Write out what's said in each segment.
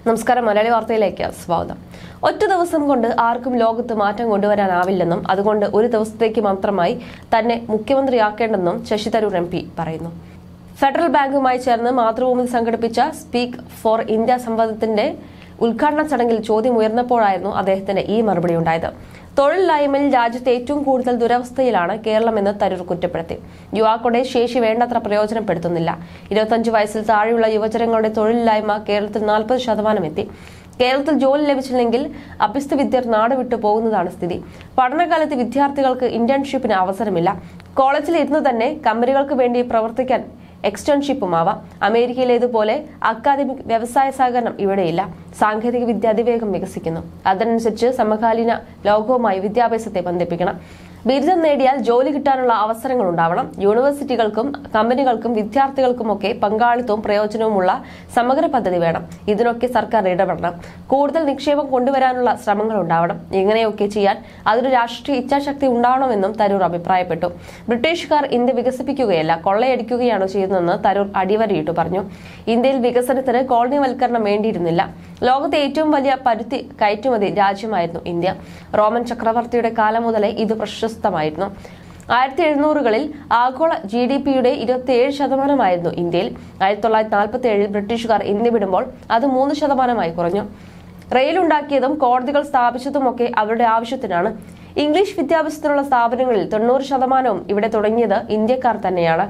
നമസ്കാരം മലയാളി വാർത്തയിലേക്ക് സ്വാഗതം ഒറ്റ ദിവസം കൊണ്ട് ആർക്കും ലോകത്ത് മാറ്റം കൊണ്ടുവരാനാവില്ലെന്നും അതുകൊണ്ട് ഒരു ദിവസത്തേക്ക് മാത്രമായി തന്നെ മുഖ്യമന്ത്രിയാക്കേണ്ടെന്നും ശശി തരൂർ എം പി പറയുന്നു ഫെഡറൽ ബാങ്കുമായി ചേർന്ന് മാതൃഭൂമി സംഘടിപ്പിച്ച സ്പീക്ക് ഫോർ ഇന്ത്യ സംവാദത്തിന്റെ ഉദ്ഘാടന ചടങ്ങിൽ ചോദ്യം ഉയർന്നപ്പോഴായിരുന്നു അദ്ദേഹത്തിന് ഈ മറുപടി ഉണ്ടായത് തൊഴിലില്ലായ്മയിൽ രാജ്യത്ത് ഏറ്റവും കൂടുതൽ ദുരവസ്ഥയിലാണ് കേരളമെന്ന് തരൂർ കുറ്റപ്പെടുത്തി യുവാക്കളുടെ ശേഷി വേണ്ടത്ര പ്രയോജനപ്പെടുത്തുന്നില്ല ഇരുപത്തഞ്ച് വയസ്സിൽ താഴെയുള്ള യുവജനങ്ങളുടെ തൊഴിലില്ലായ്മ കേരളത്തിൽ നാൽപ്പത് ശതമാനം എത്തി കേരളത്തിൽ ജോലി ലഭിച്ചില്ലെങ്കിൽ അഭ്യസ്ത വിദ്യർ നാട് വിട്ടു പോകുന്നതാണ് സ്ഥിതി പഠനകാലത്ത് വിദ്യാർത്ഥികൾക്ക് ഇന്റേൺഷിപ്പിന് അവസരമില്ല കോളേജിൽ ഇരുന്ന് തന്നെ കമ്പനികൾക്ക് വേണ്ടി പ്രവർത്തിക്കാൻ എക്സ്റ്റേൺഷിപ്പുമാവാം അമേരിക്കയിലേതുപോലെ അക്കാദമിക് വ്യവസായ സഹകരണം ഇവിടെയില്ല സാങ്കേതിക വിദ്യ അതിവേഗം വികസിക്കുന്നു അതിനനുസരിച്ച് സമകാലീന ലോകവുമായി വിദ്യാഭ്യാസത്തെ ബന്ധിപ്പിക്കണം ബിരുദം നേടിയാൽ ജോലി കിട്ടാനുള്ള അവസരങ്ങൾ ഉണ്ടാവണം യൂണിവേഴ്സിറ്റികൾക്കും കമ്പനികൾക്കും വിദ്യാർത്ഥികൾക്കുമൊക്കെ പങ്കാളിത്തവും പ്രയോജനവുമുള്ള സമഗ്ര പദ്ധതി വേണം ഇതിനൊക്കെ സർക്കാർ ഇടപെടണം കൂടുതൽ നിക്ഷേപം കൊണ്ടുവരാനുള്ള ശ്രമങ്ങൾ ഉണ്ടാവണം ഇങ്ങനെയൊക്കെ ചെയ്യാൻ അതിന് രാഷ്ട്രീയ ഇച്ഛാശക്തി ഉണ്ടാവണമെന്നും തരൂർ അഭിപ്രായപ്പെട്ടു ബ്രിട്ടീഷുകാർ ഇന്ത്യ വികസിപ്പിക്കുകയല്ല കൊള്ളയടിക്കുകയാണ് ചെയ്യുന്നതെന്ന് തരൂർ അടിവരയിട്ടു പറഞ്ഞു ഇന്ത്യയിൽ വികസനത്തിന് കോളനിവൽക്കരണം വേണ്ടിയിരുന്നില്ല ലോകത്തെ ഏറ്റവും വലിയ പരുത്തി കയറ്റുമതി രാജ്യമായിരുന്നു ഇന്ത്യ റോമൻ ചക്രവർത്തിയുടെ കാലം മുതലേ ഇത് പ്രശസ്തമായിരുന്നു ആയിരത്തി എഴുന്നൂറുകളിൽ ആഗോള ജി ഡി പിയുടെ ഇരുപത്തിയേഴ് ശതമാനമായിരുന്നു ഇന്ത്യയിൽ ആയിരത്തി തൊള്ളായിരത്തി നാൽപ്പത്തി ഏഴിൽ ബ്രിട്ടീഷുകാർ ഇന്ത്യ വിടുമ്പോൾ അത് മൂന്ന് ശതമാനമായി കുറഞ്ഞു റെയിൽ ഉണ്ടാക്കിയതും കോടതികൾ സ്ഥാപിച്ചതുമൊക്കെ അവരുടെ ആവശ്യത്തിനാണ് ഇംഗ്ലീഷ് വിദ്യാഭ്യാസത്തിനുള്ള സ്ഥാപനങ്ങളിൽ തൊണ്ണൂറ് ശതമാനവും ഇവിടെ തുടങ്ങിയത് ഇന്ത്യക്കാർ തന്നെയാണ്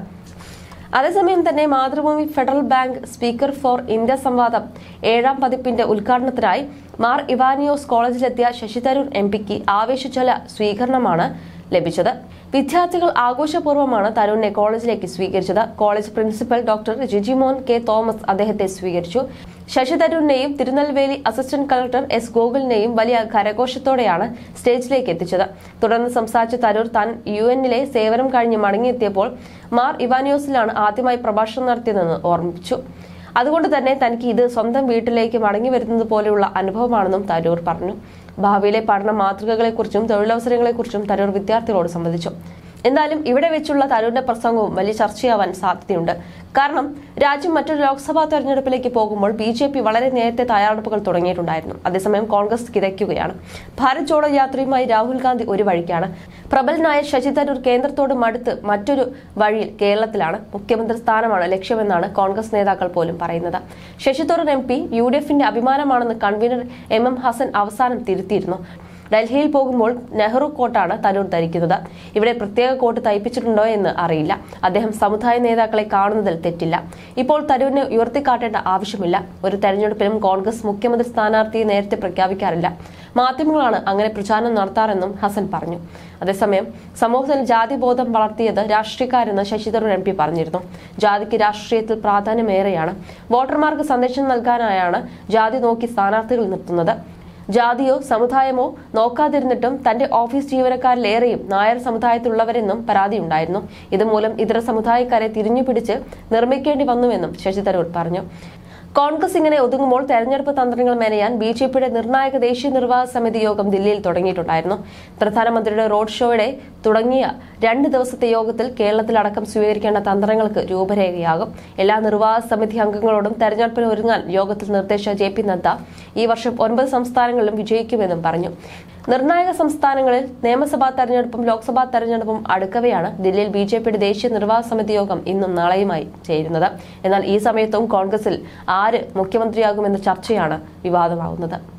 അതേസമയം തന്നെ Mathrubhumi federal bank speaker for India സംവാദം ഏഴാം പതിപ്പിന്റെ ഉദ്ഘാടനത്തിനായി മാർ ഇവാനിയോസ് കോളേജിലെത്തിയ ശശി തരൂർ എം പിക്ക് ആവേശജല സ്വീകരണമാണ് ലഭിച്ചത് വിദ്യാർത്ഥികൾ ആഘോഷപൂർവ്വമാണ് തരുണിനെ കോളേജിലേക്ക് സ്വീകരിച്ചത് college principal doctor Jijimon K Thomas അദ്ദേഹത്തെ സ്വീകരിച്ചു ശശി തരൂരിനെയും തിരുനെൽവേലി അസിസ്റ്റന്റ് കളക്ടർ എസ് ഗോകുലിനെയും വലിയ കരഘോഷത്തോടെയാണ് സ്റ്റേജിലേക്ക് എത്തിച്ചത് തുടർന്ന് സംസാരിച്ച തരൂർ താൻ യു എന്നിലെ സേവനം കഴിഞ്ഞ് മടങ്ങിയെത്തിയപ്പോൾ മാർ ഇവാനിയോസിലാണ് ആദ്യമായി പ്രഭാഷണം നടത്തിയതെന്ന് ഓർമ്മിപ്പിച്ചു അതുകൊണ്ട് തന്നെ തനിക്ക് ഇത് സ്വന്തം വീട്ടിലേക്ക് മടങ്ങി വരുന്നത് പോലെയുള്ള അനുഭവമാണെന്നും തരൂർ പറഞ്ഞു ഭാവിയിലെ പഠന മാതൃകകളെക്കുറിച്ചും തൊഴിലവസരങ്ങളെക്കുറിച്ചും തരൂർ വിദ്യാർത്ഥികളോട് സംബന്ധിച്ചു എന്നാലും ഇവിടെ വെച്ചുള്ള തരൂരിന്റെ പ്രസംഗവും വലിയ ചർച്ചയാവാൻ സാധ്യതയുണ്ട് കാരണം രാജ്യം മറ്റൊരു ലോക്സഭാ തെരഞ്ഞെടുപ്പിലേക്ക് പോകുമ്പോൾ ബി ജെ പി വളരെ നേരത്തെ തയ്യാറെടുപ്പുകൾ തുടങ്ങിയിട്ടുണ്ടായിരുന്നു അതേസമയം കോൺഗ്രസ് കിതയ്ക്കുകയാണ് ഭാരത് ജോഡോ യാത്രയുമായി രാഹുൽ ഗാന്ധി ഒരു വഴിക്കാണ് പ്രബലനായ ശശി തരൂർ കേന്ദ്രത്തോട് മടുത്ത് മറ്റൊരു വഴിയിൽ കേരളത്തിലാണ് മുഖ്യമന്ത്രി സ്ഥാനമാണ് ലക്ഷ്യമെന്നാണ് കോൺഗ്രസ് നേതാക്കൾ പോലും പറയുന്നത് Shashi Tharoor M P U D എഫിന്റെ അഭിമാനമാണെന്ന് കൺവീനർ എം എം ഹസൻ അവസാനം തിരുത്തിയിരുന്നു ഡൽഹിയിൽ പോകുമ്പോൾ നെഹ്റു കോട്ടാണ് തരൂർ ധരിക്കുന്നത് ഇവിടെ പ്രത്യേക കോട്ട് തയ്പ്പിച്ചിട്ടുണ്ടോ എന്ന് അറിയില്ല അദ്ദേഹം സമുദായ നേതാക്കളെ കാണുന്നതിൽ തെറ്റില്ല ഇപ്പോൾ തരൂരിനെ ഉയർത്തിക്കാട്ടേണ്ട ആവശ്യമില്ല ഒരു തെരഞ്ഞെടുപ്പിലും കോൺഗ്രസ് മുഖ്യമന്ത്രി സ്ഥാനാർത്ഥിയെ നേരത്തെ പ്രഖ്യാപിക്കാറില്ല മാധ്യമങ്ങളാണ് അങ്ങനെ പ്രചാരണം നടത്താറെന്നും ഹസൻ പറഞ്ഞു അതേസമയം സമൂഹത്തിൽ ജാതിബോധം വളർത്തിയത് രാഷ്ട്രീയക്കാരെന്ന് ശശി തരൂർ എം പി പറഞ്ഞിരുന്നു ജാതിക്ക് രാഷ്ട്രീയത്തിൽ പ്രാധാന്യമേറെയാണ് വോട്ടർമാർക്ക് സന്ദേശം നൽകാനായാണ് ജാതി നോക്കി സ്ഥാനാർത്ഥികൾ നിർത്തുന്നത് ജാതിയോ സമുദായമോ നോക്കാതിരുന്നിട്ടും തന്റെ ഓഫീസ് ജീവനക്കാരിലേറെയും നായർ സമുദായത്തിലുള്ളവരെന്നും പരാതിയുണ്ടായിരുന്നു ഇതുമൂലം ഇതര സമുദായക്കാരെ തിരിഞ്ഞുപിടിച്ച് നിർമ്മിക്കേണ്ടി വന്നുവെന്നും ശശി തരൂർ പറഞ്ഞു കോൺഗ്രസ് ഇങ്ങനെ ഒതുങ്ങുമ്പോൾ തെരഞ്ഞെടുപ്പ് തന്ത്രങ്ങൾ മെനയാൻ ബി ജെ പിയുടെ നിർണായക ദേശീയ നിർവാഹക സമിതി യോഗം ദില്ലിയിൽ തുടങ്ങിയിട്ടുണ്ടായിരുന്നു പ്രധാനമന്ത്രിയുടെ റോഡ് ഷോയുടെ തുടങ്ങിയ രണ്ട് ദിവസത്തെ യോഗത്തിൽ കേരളത്തിലടക്കം സ്വീകരിക്കേണ്ട തന്ത്രങ്ങൾക്ക് രൂപരേഖയാകും എല്ലാ നിർവാഹക സമിതി അംഗങ്ങളോടും തെരഞ്ഞെടുപ്പിന് ഒരുങ്ങാൻ യോഗത്തിൽ നിർദ്ദേശിച്ച ജെ പി നദ്ദ ഈ വർഷം ഒൻപത് സംസ്ഥാനങ്ങളിലും വിജയിക്കുമെന്നും പറഞ്ഞു നിർണായക സംസ്ഥാനങ്ങളിൽ നിയമസഭാ തെരഞ്ഞെടുപ്പും ലോക്സഭാ തെരഞ്ഞെടുപ്പും അടുക്കവെയാണ് ദില്ലിയിൽ ബി ജെ പിയുടെ ദേശീയ നിർവാഹക സമിതി യോഗം ഇന്നും നാളെയുമായി ചേരുന്നത് എന്നാൽ ഈ സമയത്തും കോൺഗ്രസിൽ ആര് മുഖ്യമന്ത്രിയാകുമെന്ന ചർച്ചയാണ് വിവാദമാകുന്നത്